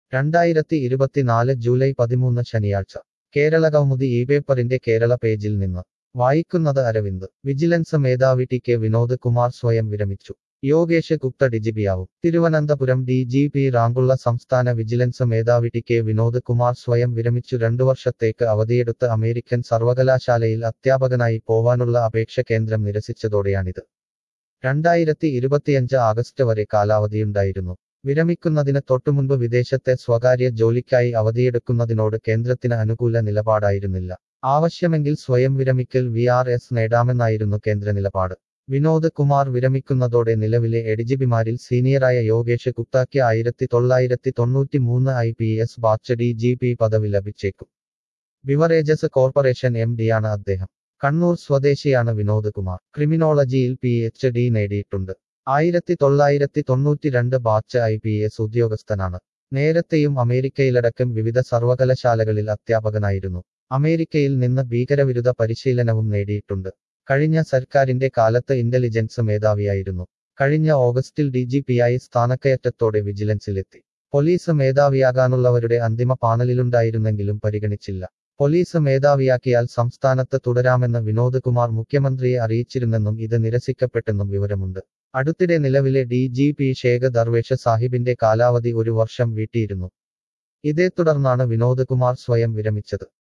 രണ്ടായിരത്തി ഇരുപത്തിനാല് ജൂലൈ പതിമൂന്ന് ശനിയാഴ്ച കേരള കൗമുദി ഈ പേപ്പറിന്റെ കേരള പേജിൽ നിന്ന് വായിക്കുന്നത് അരവിന്ദ് വിജിലൻസ് മേധാവി ടി കെ വിനോദ് കുമാർ സ്വയം വിരമിച്ചു യോഗേഷ് ഗുപ്ത ഡിജിപിയാവും തിരുവനന്തപുരം ഡി ജി പി റാങ്കുള്ള സംസ്ഥാന വിജിലൻസ് മേധാവി ടി കെ വിനോദ് കുമാർ സ്വയം വിരമിച്ചു രണ്ടു വർഷത്തേക്ക് അവധിയെടുത്ത് അമേരിക്കൻ സർവകലാശാലയിൽ അധ്യാപകനായി പോവാനുള്ള അപേക്ഷ കേന്ദ്രം നിരസിച്ചതോടെയാണിത് രണ്ടായിരത്തി ഇരുപത്തിയഞ്ച് ആഗസ്റ്റ് വരെ കാലാവധിയുണ്ടായിരുന്നു വിരമിക്കുന്നതിന് തൊട്ടുമുൻപ് വിദേശത്തെ സ്വകാര്യ ജോലിക്കായി അവധിയെടുക്കുന്നതിനോട് കേന്ദ്രത്തിന് അനുകൂല നിലപാടായിരുന്നില്ല ആവശ്യമെങ്കിൽ സ്വയം വിരമിക്കൽ വി ആർ എസ് നേടാമെന്നായിരുന്നു കേന്ദ്ര നിലപാട് വിനോദ് കുമാർ വിരമിക്കുന്നതോടെ നിലവിലെ എഡിജിപിമാരിൽ സീനിയറായ യോഗേഷ് ഗുപ്തയ്ക്ക് ആയിരത്തി തൊള്ളായിരത്തി തൊണ്ണൂറ്റി മൂന്ന് I P S batch D G P പദവി ലഭിച്ചേക്കും ബിവറേജസ് കോർപ്പറേഷൻ എം ഡിയാണ് അദ്ദേഹം കണ്ണൂർ സ്വദേശിയാണ് വിനോദ് കുമാർ ക്രിമിനോളജിയിൽ പി എച്ച് ഡി നേടിയിട്ടുണ്ട് ആയിരത്തി തൊള്ളായിരത്തി തൊണ്ണൂറ്റി രണ്ട് ബാച്ച് ഐ പി എസ് ഉദ്യോഗസ്ഥനാണ് നേരത്തെയും അമേരിക്കയിലടക്കം വിവിധ സർവകലാശാലകളിൽ അധ്യാപകനായിരുന്നു അമേരിക്കയിൽ നിന്ന് ഭീകരവിരുദ്ധ പരിശീലനവും നേടിയിട്ടുണ്ട് കഴിഞ്ഞ സർക്കാരിന്റെ കാലത്ത് ഇന്റലിജൻസ് മേധാവിയായിരുന്നു കഴിഞ്ഞ ഓഗസ്റ്റിൽ ഡി ജി പിയായി സ്ഥാനക്കയറ്റത്തോടെ വിജിലൻസിലെത്തി പോലീസ് മേധാവിയാകാനുള്ളവരുടെ അന്തിമ പാനലിലുണ്ടായിരുന്നെങ്കിലും പരിഗണിച്ചില്ല പോലീസ് മേധാവിയാക്കിയാൽ സംസ്ഥാനത്ത് തുടരാമെന്ന് വിനോദ് കുമാർ മുഖ്യമന്ത്രിയെ അറിയിച്ചിരുന്നെന്നും ഇത് നിരസിക്കപ്പെട്ടെന്നും വിവരമുണ്ട് അടുത്തിടെ നിലവിലെ D G P Sheikh Darvesh സാഹിബിന്റെ കാലാവധി ഒരു വർഷം വീട്ടിയിരുന്നു ഇതേ തുടർന്നാണ് വിനോദ് കുമാർ സ്വയം വിരമിച്ചത്